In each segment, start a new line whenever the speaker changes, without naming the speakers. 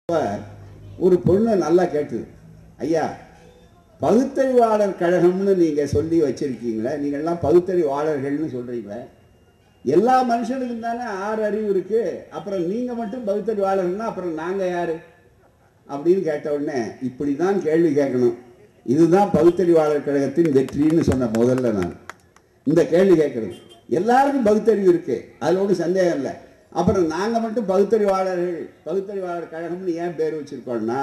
அப்ப ஒரு பொண்ணு நல்லா கேட்டுது ஐயா பகுத்தறிவாளர் கழகம்னு நீங்க சொல்லி வச்சிருக்கீங்களே நீங்க எல்லாம் பகுத்தறிவாளர்கள்னு சொல்றீங்களே எல்லா மனுஷனுக்கும் தானே ஆறு அறிவு இருக்கு அப்புறம் நீங்க மட்டும் பகுத்தறிவாளர்னா அப்புறம் நாங்க யாரு அப்படின்னு கேட்ட உடனே இப்படிதான் கேள்வி கேட்கணும் இதுதான் பகுத்தறிவாளர் கழகத்தின் வெற்றின்னு சொன்ன முதல்ல நான் இந்த கேள்வி கேட்கறது எல்லாருக்கும் பகுத்தறிவு இருக்கு அதுல ஒன்றும் சந்தேகம் இல்லை அப்புறம் நாங்க மட்டும் பகுத்தறிவாளர்கள் பகுத்தறிவாளர் கழகம்னு ஏன் பேர் வச்சிருக்கோம்னா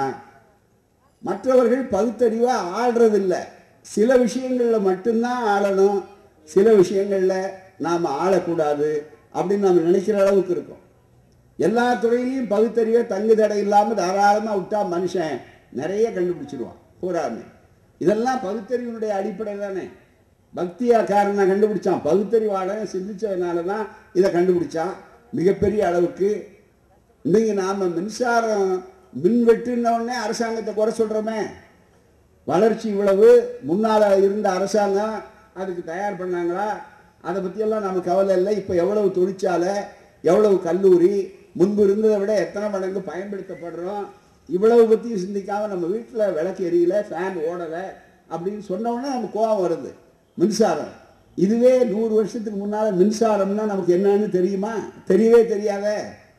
மற்றவர்கள் பகுத்தறிவா ஆள்றதில்ல சில விஷயங்கள்ல மட்டும்தான் ஆளணும் சில விஷயங்கள்ல நாம் ஆளக்கூடாது அப்படின்னு நம்ம நினைக்கிற அளவுக்கு இருக்கும் எல்லா துறையிலையும் பகுத்தறிவை தங்கு தடை இல்லாமல் தாராளமாக விட்டா மனுஷன் நிறைய கண்டுபிடிச்சிருவான் பூராமே இதெல்லாம் பகுத்தறிவினுடைய அடிப்படை தானே பக்தியாக்காரன் கண்டுபிடிச்சான் பகுத்தறிவாளன் சிந்திச்சதுனால தான் இதை கண்டுபிடிச்சான் மிகப்பெரிய அளவுக்கு இன்னைக்கு நாம மின்சாரம் மின் வெட்டுன உடனே அரசாங்கத்தை குறை சொல்றோமே வளர்ச்சி இவ்வளவு முன்னால இருந்த அரசாங்கம் அதுக்கு தயார் பண்ணாங்களா அதை பற்றியெல்லாம் நம்ம கவலை இல்லை இப்போ எவ்வளவு தொழிற்சாலை எவ்வளவு கல்லூரி முன்பு இருந்ததை விட எத்தனை மடங்கு பயன்படுத்தப்படுறோம் இவ்வளவு பற்றியும் சிந்திக்காம நம்ம வீட்டில் விளக்கு எரியல ஃபேன் ஓடலை அப்படின்னு சொன்ன உடனே நமக்கு கோபம் வருது மின்சாரம் இதுவே நூறு வருஷத்துக்கு முன்னால் மின்சாரம்னா நமக்கு என்னன்னு தெரியுமா தெரியவே தெரியாதே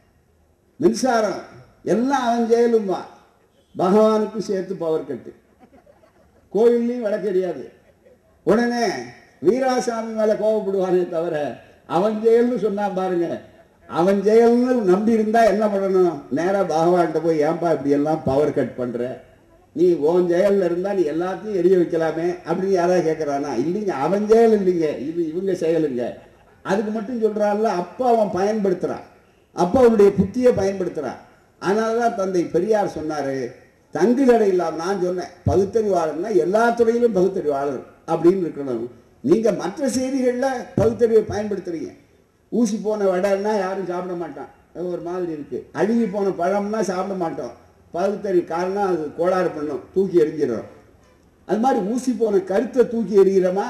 மின்சாரம் எல்லாம் அவன் செயலுமா பகவானுக்கும் சேர்த்து பவர் கட்டு கோயில்லையும் விளக்கெரியாது உடனே வீராசாமி மேல கோவப்படுவானே தவிர அவன் செயல்னு சொன்னான் பாருங்க அவன் செயல்னு நம்பி இருந்தா என்ன பண்ணணும் நேரா பகவான்கிட்ட போய் ஏன்பா இப்படி எல்லாம் பவர் கட் பண்ற நீ உன் செயல்ல இருந்தா நீ எல்லாத்தையும் எரிய வைக்கலாமே அப்படின்னு யாராவது கேட்கறானா இல்லைங்க அவன் செயல் இல்லைங்க இது இவங்க செயலுங்க அதுக்கு மட்டும் சொல்றான்ல அப்ப அவன் பயன்படுத்துறான் அப்ப அவனுடைய புத்தியை பயன்படுத்துறான் அதனால தான் தந்தை பெரியார் சொன்னாரு தங்கு தடை இல்லாம நான் சொன்னேன் பகுத்தறிவாளர்னா எல்லா துறையிலும் பகுத்தறிவாளர் அப்படின்னு இருக்கணும் நீங்க மற்ற செய்திகள்ல பகுத்தறிவை பயன்படுத்துறீங்க ஊசி போன வடைன்னா யாரும் சாப்பிட மாட்டான் அது ஒரு மாதிரி இருக்கு அழுகி போன பழம்னா சாப்பிட மாட்டோம் பகுத்தறிவு காரணம் அது கோளாறு பண்ணும் தூக்கி எறிஞ்சிடும் அது மாதிரி ஊசி போன கருத்தை தூக்கி எறிகிறோமா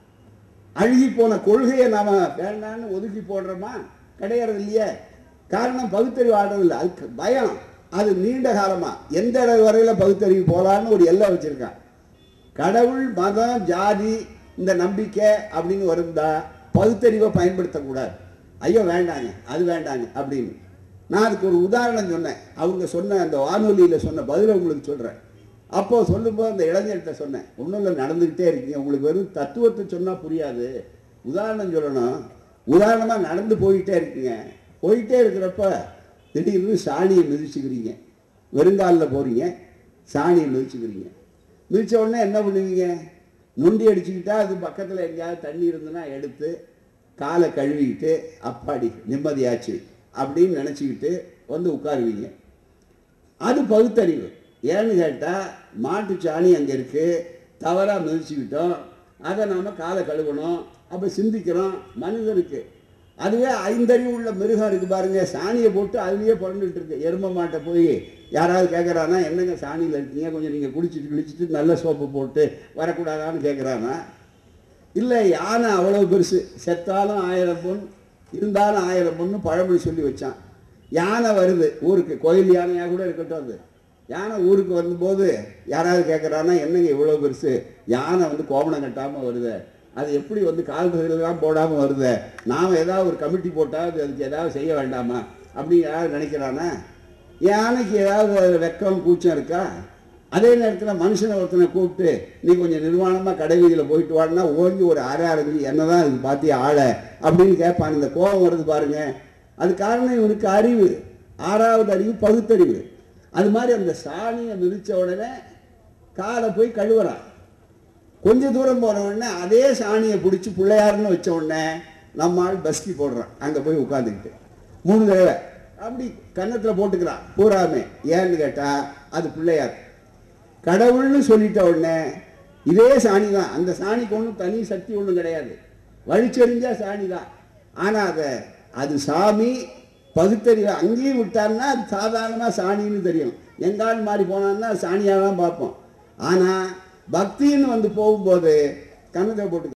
அழுகி போன கொள்கையை நாம வேண்டான்னு ஒதுக்கி போடுறோமா கிடையாது இல்லையே காரணம் பகுத்தறிவு ஆடுறதில்லை அதுக்கு பயம் அது நீண்ட காலமா எந்த இடம் வரையில பகுத்தறிவு போலான்னு ஒரு எல்லை வச்சிருக்கான் கடவுள் மதம் ஜாதி இந்த நம்பிக்கை அப்படின்னு வருந்தா பகுத்தறிவை பயன்படுத்தக்கூடாது ஐயோ வேண்டாங்க அது வேண்டாங்க அப்படின்னு நான் அதுக்கு ஒரு உதாரணம் சொன்னேன் அவங்க சொன்ன அந்த வானொலியில் சொன்ன பதிலை உங்களுக்கு சொல்கிறேன் அப்போ சொல்லும்போது அந்த இளைஞர்கிட்ட சொன்னேன் ஒன்றும் இல்லை நடந்துக்கிட்டே இருக்கீங்க உங்களுக்கு வெறும் தத்துவத்தை சொன்னால் புரியாது உதாரணம் சொல்லணும் உதாரணமாக நடந்து போயிட்டே இருக்கீங்க போயிட்டே இருக்கிறப்ப திடீர்னு சாணியை மிதிச்சுக்கிறீங்க வெறுங்காலில் போகிறீங்க சாணியை மிதிச்சுக்கிறீங்க மிதிச்ச உடனே என்ன பண்ணுவீங்க நொண்டி அடிச்சுக்கிட்டா அது பக்கத்தில் எங்கேயாவது தண்ணி இருந்ததுன்னா எடுத்து காலை கழுவிக்கிட்டு அப்பாடி நிம்மதியாச்சு அப்படின்னு நினச்சிக்கிட்டு வந்து உட்காருவீங்க அது பகுத்தறிவு ஏன்னு கேட்டால் மாட்டு சாணி அங்கே இருக்குது தவறாக மிதிச்சுக்கிட்டோம் அதை நாம் காலை கழுவணும் அப்போ சிந்திக்கிறோம் மனிதனுக்கு அதுவே ஐந்தறிவு உள்ள மிருகம் இருக்கு பாருங்க சாணியை போட்டு அதுலேயே புரண்டுட்டு இருக்கு எரும மாட்டை போய் யாராவது கேட்குறானா என்னங்க சாணியில் இருக்கீங்க கொஞ்சம் நீங்கள் குளிச்சுட்டு குளிச்சுட்டு நல்ல சோப்பு போட்டு வரக்கூடாதான்னு கேட்குறானா இல்லை யானை அவ்வளோ பெருசு செத்தாலும் ஆயிரம் பொன் இருந்தாலும் ஆயிரம் பொண்ணு பழமொழி சொல்லி வச்சான் யானை வருது ஊருக்கு கோயில் யானையாக கூட இருக்கட்டும் அது யானை ஊருக்கு வரும்போது யாராவது கேட்குறான்னா என்னங்க இவ்வளோ பெருசு யானை வந்து கோவணம் கட்டாமல் வருது அது எப்படி வந்து கால் பகுதியிலலாம் போடாமல் வருது நாம் ஏதாவது ஒரு கமிட்டி போட்டால் அது அதுக்கு ஏதாவது செய்ய வேண்டாமா அப்படின்னு யாராவது நினைக்கிறானா யானைக்கு ஏதாவது அதுல வெக்கம் கூச்சம் இருக்கா அதே நேரத்தில் மனுஷனை ஒருத்தனை கூப்பிட்டு நீ கொஞ்சம் நிர்வாணமாக கடைவீதியில் போயிட்டு வாடினா ஓங்கி ஒரு அரை அரைஞ்சு என்னதான் இது பார்த்தி ஆளை அப்படின்னு கேட்பான் இந்த கோபம் வருது பாருங்க அது காரணம் இவனுக்கு அறிவு ஆறாவது அறிவு பகுத்தறிவு அது மாதிரி அந்த சாணியை மிதித்த உடனே காலை போய் கழுவுறான் கொஞ்ச தூரம் போன உடனே அதே சாணியை பிடிச்சி பிள்ளையாருன்னு வச்ச உடனே நம்ம ஆள் பஸ்கி போடுறான் அங்கே போய் உட்காந்துக்கிட்டு மூணு தடவை அப்படி கன்னத்தில் போட்டுக்கிறான் பூராமே ஏன்னு கேட்டால் அது பிள்ளையார் கடவுள்னு சொல்லிட்ட உடனே இதே சாணி தான் அந்த சாணிக்கு ஒன்றும் தனி சக்தி ஒன்றும் கிடையாது வழிச்செறிஞ்சா சாணி தான் ஆனால் அதை அது சாமி பகுத்தறிவு அங்கேயும் விட்டான்னா அது சாதாரணமாக சாணின்னு தெரியும் எங்கால் மாறி போனான்னா சாணியாக தான் பார்ப்போம் ஆனால் பக்தின்னு வந்து போகும்போது கன்னத்தை போட்டு